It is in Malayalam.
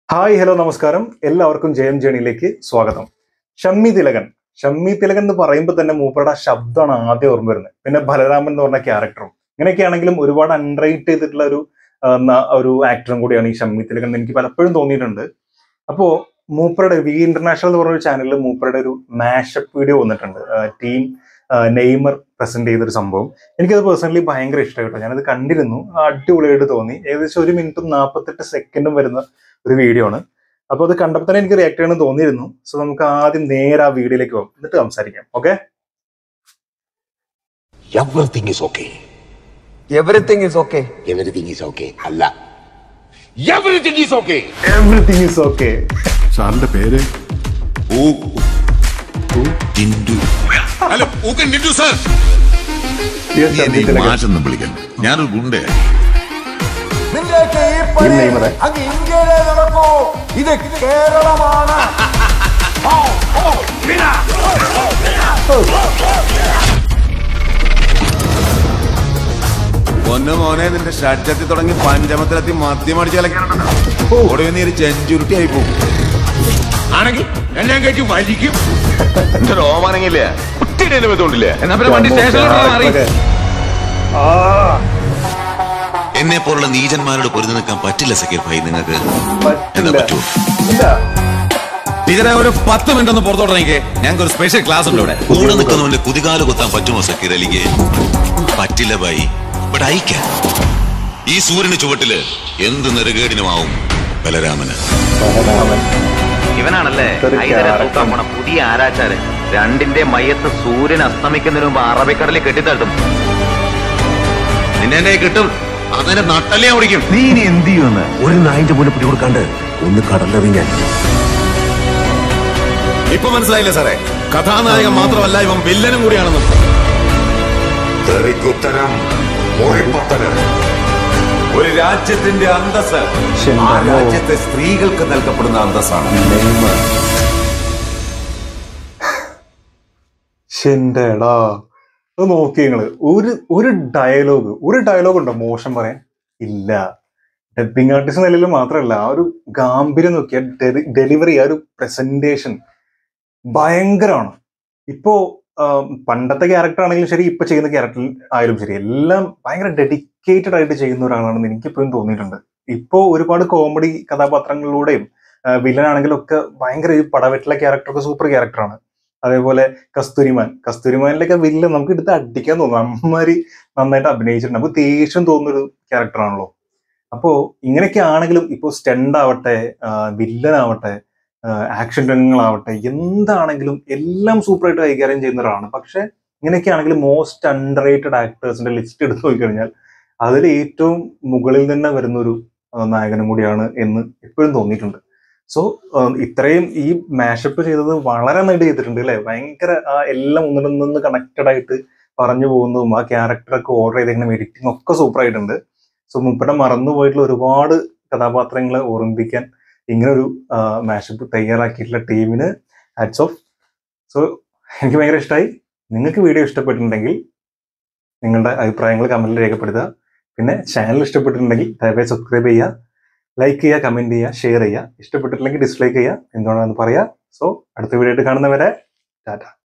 ഹായ് ഹലോ നമസ്കാരം എല്ലാവർക്കും ജയം ജേണിയിലേക്ക് സ്വാഗതം ഷമ്മി തിലകൻ ഷമ്മി തിലകൻ എന്ന് പറയുമ്പോൾ തന്നെ മൂപ്പരുടെ ആ ശബ്ദമാണ് ആദ്യം ഓർമ്മ വരുന്നത് പിന്നെ ബലരാമൻ എന്ന് പറഞ്ഞ ക്യാരക്ടറും ഇങ്ങനെയൊക്കെയാണെങ്കിലും ഒരുപാട് അൺറൈറ്റ് ചെയ്തിട്ടുള്ള ഒരു ആ, ന- ഒരു ആക്ടറും കൂടിയാണ് ഈ ഷമ്മി തിലകൻ എന്ന് എനിക്ക് പലപ്പോഴും തോന്നിയിട്ടുണ്ട് അപ്പോ മൂപ്പരുടെ വി ഇന്റർനാഷണൽ എന്ന് പറഞ്ഞ ഒരു ചാനലിൽ മൂപ്പരുടെ ഒരു മാഷപ്പ് വീഡിയോ വന്നിട്ടുണ്ട് ടീം നെയ്മർ പ്രസന്റ് ചെയ്തൊരു സംഭവം എനിക്കത് പേഴ്സണലി ഭയങ്കര ഇഷ്ടമായിട്ടോ ഞാനത് കണ്ടിരുന്നു അടിപൊളിയായിട്ട് തോന്നി ഏകദേശം ഒരു മിനിറ്റും നാൽപ്പത്തെട്ട് സെക്കൻഡും വരുന്ന ഒരു വീഡിയോ ആണ് അപ്പോൾ അത് കണ്ടപ്പോൾ തന്നെ എനിക്ക് റിയാക്ട് ചെയ്യണമെന്ന് തോന്നിയിരുന്നു സോ നമുക്ക് ആദ്യം നേരെ ആ വീഡിയോയിലേക്ക് പോകാം എന്നിട്ട് സംസാരിക്കാം okay Everything is okay. Everything is okay Everything is okay. അല്ല Everything is okay. Everything is okay സാറിന്റെ പേര് ടിൻഡു അല്ല ഊക്കൻ ടിൻഡു സർ നീ എന്നെ ഈ മാഷെന്നും വിളിക്കണ്ട ഞാനൊരു ഗുണ്ടയാ നിന്റെയൊക്കെ ഈ ഈ പണി നെയ്മറെ. അങ്ങ് ഇന്ത്യയിലെ നടക്കൂ ഇത് കേരളമാണ് പൊന്നു മോനെ നിന്റെ ഷഡ്ജത്തിൽ തുടങ്ങി പഞ്ചമത്തിലെത്തി മദ്യം അടിച്ച് കളിക്കാനുണ്ടോ ഓടി നീ ഒരു ചെഞ്ചുരുട്ടി ആയി പോകും ആണെങ്കിൽ എല്ലാം കയറ്റി വലിക്കും എന്റെ രോമാനങ്ങില്ലേ കുട്ടിയുടെ അനുഭവത്തോണ്ടില്ലേ എന്നാ പിന്നെ വണ്ടി സ്റ്റേഷനിലോട്ട് മാറി എന്നെ പോലുള്ള നീചന്മാരോട് പൊരുതി നിൽക്കാൻ പറ്റില്ല സക്കീർ ഭായി നിങ്ങൾക്ക് എന്താ പറ്റില്ല പറ്റൂ ഇല്ല ടീച്ചറെ ഒരു പത്ത് മിനിറ്റ് ഒന്ന് പുറത്തോട്ടിറങ്ങിക്കേ ഞങ്ങൾക്ക് ഒരു സ്പെഷ്യൽ ക്ലാസ് ഉണ്ട് ഇവിടെ കൂടെ നിൽക്കുന്നവന്റെ കുതികാല് കുത്താൻ പറ്റുമോ സക്കീർ അലിക്ക് പറ്റില്ല ഭായി ഇവിടെ അയക്കാൻ ഈ സൂര്യന് ചുവട്ടില് എന്ത് നെറുകേടിനുമാവും ബലരാമന് ബലരാമൻ. ഇവനാണല്ലേ ഇതൊരു ഹൈദരെ character. തൂക്കാൻ പോണ പുതിയ ആരാച്ചാര് രണ്ടിന്റെ മയത്ത് സൂര്യൻ അസ്തമിക്കുന്നതിന് മുമ്പ് അറബിക്കടലിൽ കെട്ടിത്തട്ടും നിന്നെ എന്നെ കിട്ടും അതിനെ നട്ടല്ലേ ഓടിക്കും നീ ഇനി എന്ത് ചെയ്യുമെന്ന് ഒരു നായിന്റെ മുന്നിൽ പിടി കൊടുക്കാണ്ട് ഒന്ന് കടലെറിഞ്ഞാൽ ഇപ്പൊ മനസ്സിലായില്ലേ സാറേ കഥാനായകൻ മാത്രമല്ല ഇവൻ വില്ലനും കൂടിയാണെന്നും തെറിക്കുത്തരം മുറിപ്പത്തനം ഒരു രാജ്യത്തിന്റെ അന്തസ് ശ്ശെ, ആ എന്തോ. രാജ്യത്തെ സ്ത്രീകൾക്ക് നൽകപ്പെടുന്ന അന്തസ്സാണ് നെയ്മർ. ശെന്റെടാ അത് നോക്കി നിങ്ങള് ഒരു ഒരു ഡയലോഗ് ഒരു ഡയലോഗ് ഉണ്ടോ മോശം പറയാൻ ഇല്ല ഡബിങ് ആർട്ടിസ്റ്റ് നിലയിൽ മാത്രമല്ല ആ ഒരു ഗാംഭീര്യം നോക്കിയ ഡെലിവറി ആ ഒരു പ്രസന്റേഷൻ ഭയങ്കരമാണ് ഇപ്പോ ആം, പണ്ടത്തെ ക്യാരക്ടർ ആണെങ്കിലും ശരി ഇപ്പൊ ചെയ്യുന്ന ക്യാരക്ടർ ആയാലും ശരി എല്ലാം ഭയങ്കര ഡെഡിക്കേറ്റഡ് ആയിട്ട് ചെയ്യുന്ന ഒരാളാണെന്ന് എനിക്കിപ്പോഴും തോന്നിയിട്ടുണ്ട് ഇപ്പോ ഒരുപാട് കോമഡി കഥാപാത്രങ്ങളിലൂടെയും വില്ലനാണെങ്കിലും ഒക്കെ ഭയങ്കര ഈ പടവെട്ടിലെ ക്യാരക്ടറൊക്കെ സൂപ്പർ ക്യാരക്ടറാണ് അതേപോലെ കസ്തൂരിമാൻ കസ്തൂരിമാനിലൊക്കെ വില്ലൻ നമുക്ക് എടുത്ത് അടിക്കാൻ തോന്നും അമ്മമാര് നന്നായിട്ട് അഭിനയിച്ചിട്ടുണ്ട് നമുക്ക് ദേഷ്യം തോന്നുന്നൊരു ക്യാരക്ടറാണല്ലോ അപ്പോ ഇങ്ങനെയൊക്കെ ആണെങ്കിലും ഇപ്പോ സ്റ്റണ്ട് ആവട്ടെ വില്ലൻ ആവട്ടെ ആക്ഷൻ രംഗങ്ങളാവട്ടെ എന്താണെങ്കിലും എല്ലാം സൂപ്പറായിട്ട് കൈകാര്യം ചെയ്യുന്ന ഒരാളാണ് പക്ഷെ ഇങ്ങനെയൊക്കെ ആണെങ്കിലും മോസ്റ്റ് അണ്ടർ റേറ്റഡ് ആക്ടേഴ്സിന്റെ ലിസ്റ്റ് എടുത്തു നോക്കിക്കഴിഞ്ഞാൽ അതിൽ ഏറ്റവും മുകളിൽ തന്നെ വരുന്ന ഒരു ആ, നായകനും കൂടിയാണ് എന്ന് എപ്പോഴും തോന്നിയിട്ടുണ്ട് സോ ഇത്രയും ഈ മാഷപ്പ് ചെയ്തത് വളരെ നന്നായിട്ട് ചെയ്തിട്ടുണ്ട് അല്ലെ ഭയങ്കര ആ എല്ലാം ഒന്നിനൊന്ന് കണക്റ്റഡ് ആയിട്ട് പറഞ്ഞു പോകുന്നതും ആ ക്യാരക്ടറൊക്കെ ഓർഡർ ചെയ്തേക്കുന്ന എഡിറ്റിംഗ് ഒക്കെ സൂപ്പർ ആയിട്ടുണ്ട് സോ മുപ്പടെ മറന്നു പോയിട്ടുള്ള ഒരുപാട് കഥാപാത്രങ്ങളെ ഓർമ്മിപ്പിക്കാൻ ഇങ്ങനെ ഒരു മാഷപ്പ് തയ്യാറാക്കിയിട്ടുള്ള ടീമിന് ഹാറ്റ്സ് ഓഫ് സോ എനിക്ക് ഭയങ്കര ഇഷ്ടമായി നിങ്ങൾക്ക് വീഡിയോ ഇഷ്ടപ്പെട്ടിട്ടുണ്ടെങ്കിൽ നിങ്ങളുടെ അഭിപ്രായങ്ങൾ കമന്റിൽ രേഖപ്പെടുത്തുക പിന്നെ ചാനൽ ഇഷ്ടപ്പെട്ടിട്ടുണ്ടെങ്കിൽ ദയവായി സബ്സ്ക്രൈബ് ചെയ്യുക ലൈക്ക് ചെയ്യുക കമന്റ് ചെയ്യുക ഷെയർ ചെയ്യുക ഇഷ്ടപ്പെട്ടിട്ടില്ലെങ്കിൽ ഡിസ്ലൈക്ക് ചെയ്യുക എന്തുകൊണ്ടാണെന്ന് പറയാം സോ അടുത്ത വീഡിയോ ആയിട്ട് കാണുന്നവരെ ടാറ്റ